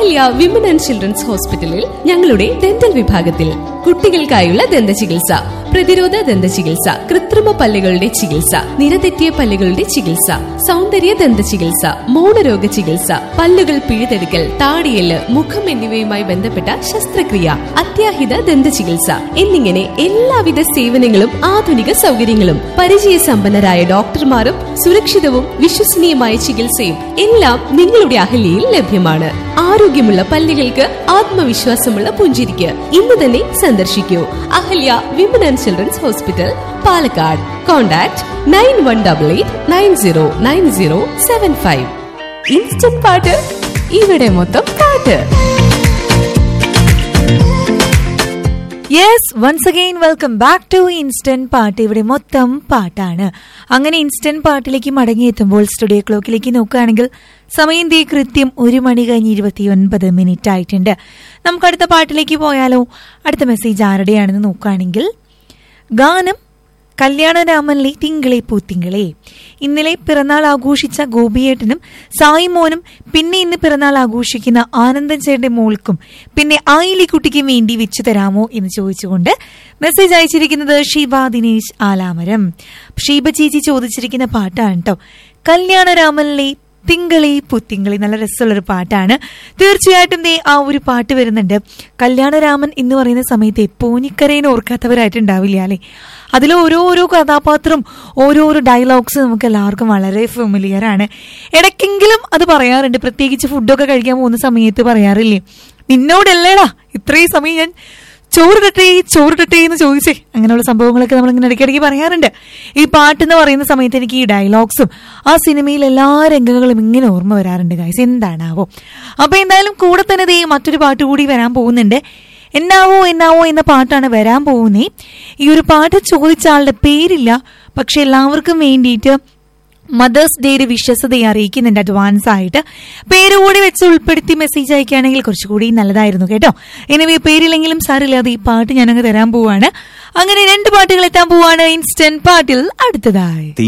Ahalya women and children's ഹോസ്പിറ്റലിൽ ഞങ്ങളുടെ dental വിഭാഗത്തിൽ കുട്ടികൾക്കായുള്ള ദന്ത ചികിത്സ പ്രതിരോധ ദന്ത ചികിത്സ കൃത്രിമ പല്ലുകളുടെ ചികിത്സ നിരതെറ്റിയ പല്ലുകളുടെ ചികിത്സ സൗന്ദര്യ ദന്ത ചികിത്സ മൗനരോഗ ചികിത്സ പല്ലുകൾ പിഴുതെടുക്കൽ താടിയല് മുഖം എന്നിവയുമായി ബന്ധപ്പെട്ട ശസ്ത്രക്രിയ അത്യാഹിത ദന്ത ചികിത്സ എന്നിങ്ങനെ എല്ലാവിധ സേവനങ്ങളും ആധുനിക സൗകര്യങ്ങളും പരിചയസമ്പന്നരായ ഡോക്ടർമാരും സുരക്ഷിതവും വിശ്വസനീയമായ ചികിത്സയും എല്ലാം നിങ്ങളുടെ അഹല്യയിൽ ലഭ്യമാണ് ആരോഗ്യമുള്ള പല്ലുകൾക്ക് ആത്മവിശ്വാസമുള്ള പുഞ്ചിരിക്ക് ഇന്ന് തന്നെ സന്ദർശിക്കൂ Ahalia women and children's hospital Palakkad contact nine one double eight nine zero nine zero seven five instant പാട്ട് ഇവിടെ മൊത്തം പാട്ട് yes once again welcome back to instant പാട്ട് ഇവിടെ മൊത്തം പാട്ടാണ് അങ്ങനെ ഇൻസ്റ്റന്റ് പാട്ടിലേക്ക് മടങ്ങിയെത്തുമ്പോൾ സ്റ്റുഡിയോ ക്ലോക്കിലേക്ക് നോക്കുകയാണെങ്കിൽ സമയം തീ കൃത്യം ഒരു മണി കഴിഞ്ഞ് ഇരുപത്തിയൊൻപത് മിനിറ്റ് ആയിട്ടുണ്ട് നമുക്ക് അടുത്ത പാട്ടിലേക്ക് പോയാലോ അടുത്ത മെസ്സേജ് ആരുടെയാണെന്ന് നോക്കുകയാണെങ്കിൽ ഗാനം കല്യാണരാമനിലെ തിങ്കളെ പൂത്തിങ്കളെ ഇന്നലെ പിറന്നാൾ ആഘോഷിച്ച ഗോപിയേട്ടനും സായിമോനും പിന്നെ ഇന്ന് പിറന്നാൾ ആഘോഷിക്കുന്ന ആനന്ദൻ ചേട്ടന്റെ മോൾക്കും പിന്നെ ആയിലി കുട്ടിക്കും വേണ്ടി വെച്ചു തരാമോ എന്ന് ചോദിച്ചുകൊണ്ട് മെസ്സേജ് അയച്ചിരിക്കുന്നത് ഷീബ ദിനേശ് ആലാമരം ഷീബ ചേച്ചി ചോദിച്ചിരിക്കുന്ന പാട്ടാണ് കേട്ടോ കല്യാണരാമനിലെ തിങ്കളി പുത്തിങ്കളി നല്ല രസമുള്ളൊരു പാട്ടാണ് തീർച്ചയായിട്ടും ദേ ആ ഒരു പാട്ട് വരുന്നുണ്ട് കല്യാണരാമൻ എന്ന് പറയുന്ന സമയത്ത് പൂനിക്കരേനെ ഓർക്കാത്തവരായിട്ടുണ്ടാവില്ല അല്ലെ അതിൽ ഓരോരോ കഥാപാത്രം ഓരോരോ ഡയലോഗ്സ് നമുക്ക് എല്ലാവർക്കും വളരെ ഫെമിലിയർ ആണ് ഇടയ്ക്കെങ്കിലും അത് പറയാറുണ്ട് പ്രത്യേകിച്ച് ഫുഡൊക്കെ കഴിക്കാൻ പോകുന്ന സമയത്ത് പറയാറില്ലേ നിന്നോടല്ലേടാ ഇത്രയും സമയം ഞാൻ ചോറിടട്ടെ ചോറിടട്ടെ എന്ന് ചോദിച്ചേ അങ്ങനെയുള്ള സംഭവങ്ങളൊക്കെ നമ്മൾ ഇങ്ങനെ ഇടയ്ക്കിടയ്ക്ക് പറയാറുണ്ട് ഈ പാട്ട് എന്ന് പറയുന്ന സമയത്ത് എനിക്ക് ഈ ഡയലോഗ്സും ആ സിനിമയിൽ എല്ലാ രംഗങ്ങളും ഇങ്ങനെ ഓർമ്മ വരാറുണ്ട് ഗൈസ് എന്താണാവോ അപ്പൊ എന്തായാലും കൂടെ തന്നെ ദേ മറ്റൊരു പാട്ട് കൂടി വരാൻ പോകുന്നുണ്ട് എന്നാവോ എന്നാവോ എന്ന പാട്ടാണ് വരാൻ പോകുന്നേ ഈ ഒരു പാട്ട് ചോദിച്ച ആളുടെ പേരില്ല പക്ഷെ എല്ലാവർക്കും വേണ്ടിയിട്ട് മദേഴ്സ് ഡേയുടെ വിശ്വസത അറിയിക്കുന്നുണ്ട് അഡ്വാൻസ് ആയിട്ട് പേര് കൂടി വെച്ച് ഉൾപ്പെടുത്തി മെസ്സേജ് അയക്കുകയാണെങ്കിൽ കുറച്ചുകൂടി നല്ലതായിരുന്നു കേട്ടോ എനിവേ പേരില്ലെങ്കിലും സാറില്ലാതെ ഈ പാട്ട് ഞാനങ്ങ് തരാൻ പോവാണ് അങ്ങനെ രണ്ട് പാട്ടുകൾ എത്താൻ പോവാണ് ഇൻസ്റ്റന്റ് പാട്ടിൽ അടുത്തതായി